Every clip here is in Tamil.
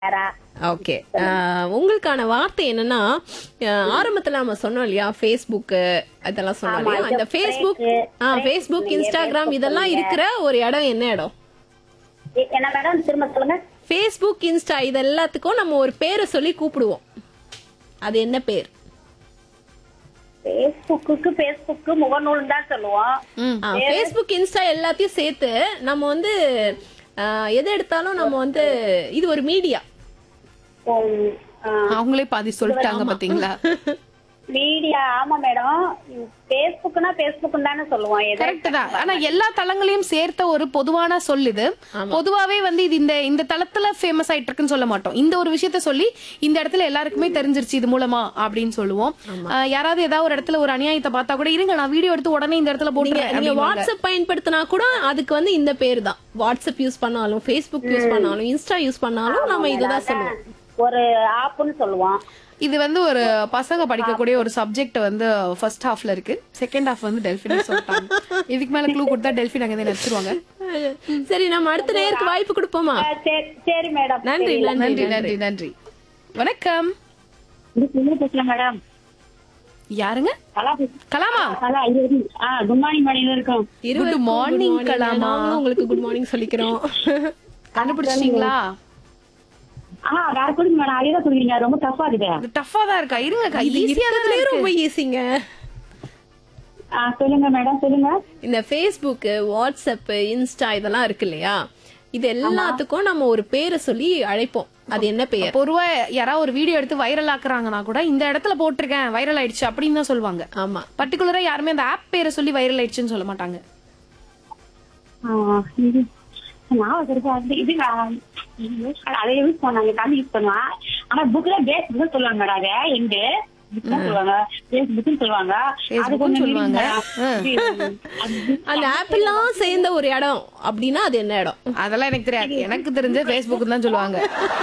யாரா ஓகே உங்களுக்கான வார்த்தை என்னன்னா அஹ், ஆரம்பத்துல நம்ம சொன்னோம் இல்லையா ஃபேஸ்புக் அதெல்லாம் சொன்னோம் ஆமா, இல்லையா இது இந்த ஃபேஸ்புக் break, ஆ break ஃபேஸ்புக் நீங்க இன்ஸ்டாகிராம் Facebook இதெல்லாம் சொல்லுங்க. இருக்கிற ஒரு இடம் என்ன இடம் எ- என்ன மேடம் திரும்ப சொல்லுங்க ஃபேஸ்புக் இன்ஸ்டா இது எல்லாத்துக்கும் நம்ம ஒரு பேரை சொல்லி கூப்பிடுவோம் அது என்ன பேர் பேஸ்புக்கு பேஸ்புக்கு முகநூல் தான் சொல்லுவோம் ஃபேஸ்புக் இன்ஸ்டா எல்லாத்தையும் சேர்த்து நம்ம வந்து அஹ், எது எடுத்தாலும் நம்ம வந்து இது ஒரு மீடியா உம், ஆ, அவங்களே பாதி சொல்லிட்டாங்க பாத்தீங்களா மீடியா ஆமா மேடம் பேஸ்புக்னா பேஸ்புக் தானே சொல்லுவோம் எதை கரெக்ட் தான் ஆனா எல்லா தளங்களையும் சேர்த்த ஒரு பொதுவான சொல் இது பொதுவாவே வந்து இது இந்த இந்த தளத்துல ஃபேமஸ் ஆயிட்டு இருக்குன்னு சொல்ல மாட்டோம் இந்த ஒரு விஷயத்த சொல்லி இந்த இடத்துல எல்லாருக்குமே தெரிஞ்சிருச்சு இது மூலமா அப்படின்னு சொல்லுவோம் ஆஹ் யாராவது ஏதாவது ஒரு இடத்துல ஒரு அநியாயத்தை பார்த்தா கூட இருங்க நான் வீடியோ எடுத்து உடனே இந்த இடத்துல நீங்க போட்டுறேன் நீங்க அப்படிம்பாங்க. வாட்ஸ்அப் பயன்படுத்தினா கூட அதுக்கு வந்து இந்த பேர் தான் வாட்ஸ்அப் யூஸ் பண்ணாலும் ஃபேஸ்புக் யூஸ் பண்ணாலும் இன்ஸ்டா யூஸ் பண்ணாலும் நம்ம இததான் சொல்லுவோம் ஒரு ஆப்புன்னு சொல்லுவோம் இது வந்து ஒரு பசங்க படிக்கக்கூடிய ஒரு சப்ஜெக்ட் வந்து ஃபர்ஸ்ட் ஹாஃப்ல இருக்கு செகண்ட் ஹாஃப் வந்து டெல்பின் சொல்லிட்டாங்க இதுக்கு மேல க்ளூ கொடுத்தா டெல்பின் அங்கே நடிச்சிருவாங்க சரி நம்ம அடுத்த நேருக்கு வாய்ப்பு கொடுப்போமா ஆ, சரி சரி மேடம் நன்றி நன்றி நன்றி நன்றி நன்றி வணக்கம் பேசலாம் மேடம் யாருங்க கலா கலாமா கலா இருபது ஆ குட் மார்னிங் மேடம் இருக்கோம் இருவருக்கும் morning, good கலாமா. நாங்களும் உங்களுக்கு குட் மார்னிங் சொல்லிக்கிறோம் கண்டுபிடிச்சிட்டீங்களா ஆ வேற கொடுங்க மேடம் அதே தான் சொல்றீங்க ரொம்ப டஃபா இருக்குது இது டஃபா தான் இருக்கா இருங்க இது ஈஸியா தான் இருக்கிறதுலே இருக்கு ரொம்ப ஈஸிங்க ஆ சொல்லுங்க மேடம் சொல்லுங்க இந்த ஃபேஸ்புக் வாட்ஸ்அப் இன்ஸ்டா இதெல்லாம் இருக்கு இல்லையா இது எல்லாத்துக்கும் நம்ம ஒரு பேரை சொல்லி அழைப்போம் அது என்ன பெயர் பொதுவா யாராவது ஒரு வீடியோ எடுத்து வைரல் ஆக்குறாங்கன்னா கூட இந்த இடத்துல போட்டிருக்கேன் வைரல் ஆயிடுச்சு அப்படின்னு தான் சொல்லுவாங்க ஆமா பர்டிகுலரா யாருமே அந்த ஆப் பேரை சொல்லி வைரல் ஆயிடுச்சுன்னு சொல்ல மாட்டாங்க ஆ, இது நான் இருக்கு அது இது நான் அதை யூஸ் பண்ணாங்க தமிழ் யூஸ் பண்ணுவான் ஆனா புக்ல பேஸ் புக் சொல்லுவாங்க மேடம் அதை எங்க புக் சொல்லுவாங்க பேஸ் புக்னு சொல்லுவாங்க அது Facebook கொஞ்சம் சொல்லுவாங்க. சொல்லுவாங்க அந்த ஆப் எல்லாம் சேர்ந்த ஒரு இடம் அப்படின்னா அது என்ன இடம் அதெல்லாம் எனக்கு தெரியாது எனக்கு தெரிஞ்ச ஃபேஸ்புக் தான் சொல்லுவாங்க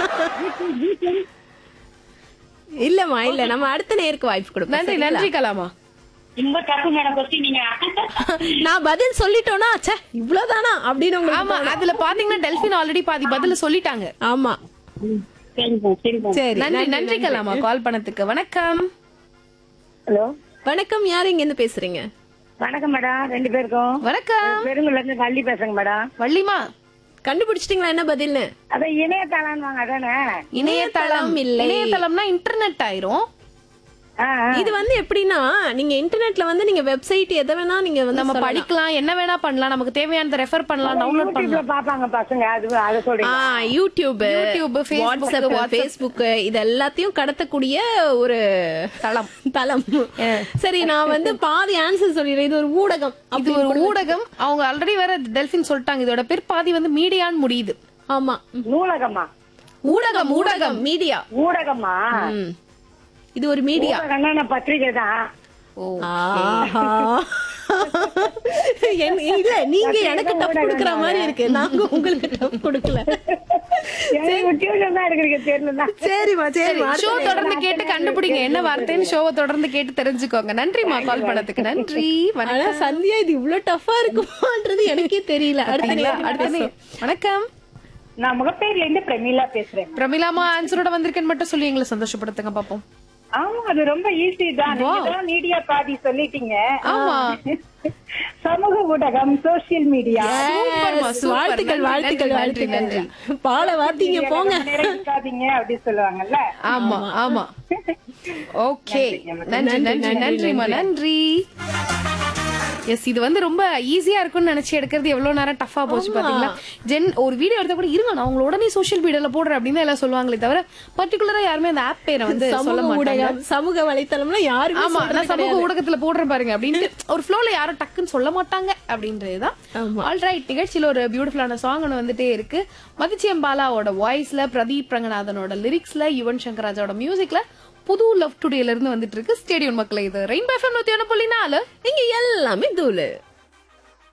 இல்லம்மா இல்ல நம்ம அடுத்த நேருக்கு வாய்ப்பு கொடுப்போம் நன்றி சரிங்களா? நன்றி கலாமா ரொம்ப தப்பு மேடம் கொஸ்டின் நீங்க நான் பதில் சொல்லிட்டோம்னா ச்சே இவ்வளவுதானா அப்படின்னு உங்களுக்கு ஆமா அதுல பாத்தீங்கன்னா டெல்பின் ஆல்ரெடி பாதி பதில சொல்லிட்டாங்க ஆமா சரிங்க சரிங்க சரி நன்றி நன்றி கலாமா கால் பண்ணதுக்கு வணக்கம் ஹலோ வணக்கம் யார் இங்க இருந்து பேசுறீங்க வணக்கம் மேடம் ரெண்டு பேருக்கும் வணக்கம் பெருங்குள்ள இருந்து வள்ளி பேசுங்க மேடம் வள்ளிமா கண்டுபிடிச்சிட்டீங்களா என்ன பதில்னு அதான் இணையதளம் வாங்க அதானே இணையதளம் இல்லை. இணையதளம்னா இன்டர்நெட் ஆயிரும் ஆ, ஆ. இது வந்து எப்படின்னா நீங்க இன்டர்நெட்ல வந்து நீங்க வெப்சைட் எதை வேணா நீங்க வந்து நம்ம சொல்லலாம். படிக்கலாம் என்ன வேணா பண்ணலாம் நமக்கு தேவையானதை ரெஃபர் பண்ணலாம் டவுன்லோட் யூடியூப்ல பண்ணலாம் பாப்பாங்க பசங்க அது அதை ஆ, சொல்றீங்க YouTube YouTube, Facebook, WhatsApp WhatsApp. Facebook இது எல்லாத்தையும் கடத்தக்கூடிய ஒரு தளம் தளம் சரி நான் வந்து பாதி ஆன்சர் சொல்லிடுறேன் இது ஒரு ஊடகம் இது ஒரு ஊடகம் அவங்க ஆல்ரெடி வேற டெல்பின் சொல்லிட்டாங்க இதோட பேர் பாதி வந்து மீடியான்னு முடியுது ஆமா நூலகமா ஊடகம் ஊடகம் மீடியா ஊடகமா இது ஒரு மீடியா ஊடகம்னா நான் பத்திரிகை தான் ஆஹா. என்- இல்ல நீங்க எனக்கு டப் கொடுக்கற மாதிரி இருக்கு நாங்க உங்களுக்கு டப் கொடுக்கல டியூஷன் தான் இருக்கிறீங்க தெரியல சரிமா சரிமா ஷோ தொடர்ந்து கேட்டு கண்டுபிடிங்க என்ன வார்த்தைன்னு ஷோவை தொடர்ந்து கேட்டு தெரிஞ்சுக்கோங்க நன்றிமா கால் பண்ணதுக்கு நன்றி ஆனா வணக்கம் சந்தியா இது இவ்ளோ டஃபா இருக்குமான்றது எனக்கே தெரியல அடுத்த நேரம் அடுத்தது பேசுவோம். வணக்கம் நான் முகப்பேர்ல இருந்து பிரமிளா பேசுறேன் பிரமிளாமா ஆன்சரோட வந்திருக்கேன்னு மட்டும் சொல்லி எங்களை சந்தோஷப்படுத்துங்க பாப்போம் ஆமா அது ரொம்ப ஈஸி தான் நீங்க தான் மீடியா பாதி சொல்லிட்டீங்க ஆமா சமூக ஊடகம் சோசியல் மீடியா சூப்பர்மா, Yes, சூப்பர். வாழ்த்துக்கள் நன்றி, வாழ்த்துக்கள் நன்றி, வாழ்த்துக்கள் நன்றி. பால வார்த்தீங்க போங்க இருக்காதீங்க அப்படி சொல்லுவாங்கல்ல ஆமா ஆமா ஓகே நன்றி நன்றி நன்றிமா நன்றி எஸ் இது வந்து ரொம்ப ஈஸியா இருக்கும்னு நினைச்சு எடுக்கிறது எவ்வளவு நேரம் டஃபா போச்சு பாத்தீங்களா ஜென் ஒரு வீடியோ எடுத்தா கூட இருங்க நான் உங்களை உடனே சோஷியல் மீடியால போடுறேன் அப்படின்னு எல்லாம் சொல்லுவாங்களே தவிர பர்டிகுலரா யாருமே அந்த ஆப் பேரை வந்து சொல்ல சமூக மாட்டாங்க ஊடகம் சமூக வலைத்தளம்ல யாருமே ஆமா சொல்றது நான் சமூக ஊடகத்துல போடுறேன் பாருங்க அப்படின்னு ஒரு ஃப்ளோல யாரும் டக்குன்னு சொல்ல மாட்டாங்க அப்படின்றதுதான் ஆமா. ஆல் ரைட் நிகழ்ச்சியில ஒரு பியூட்டிஃபுல்லான சாங் ஒன்று வந்துட்டே இருக்கு மதிச்சியம் பாலாவோட வாய்ஸ்ல பிரதீப் ரங்கநாதனோட லிரிக்ஸ்ல யுவன் சங்கர் ராஜாவோட மியூசிக்ல புது லவ் டுடேல இருந்து வந்துட்டு இருக்கு ஸ்டேடியம் மக்களை இது ரெயின்போ எஃப்எம் நூத்தி ஒன்று புள்ளி நாலு இங்க எல்லாமே தூளு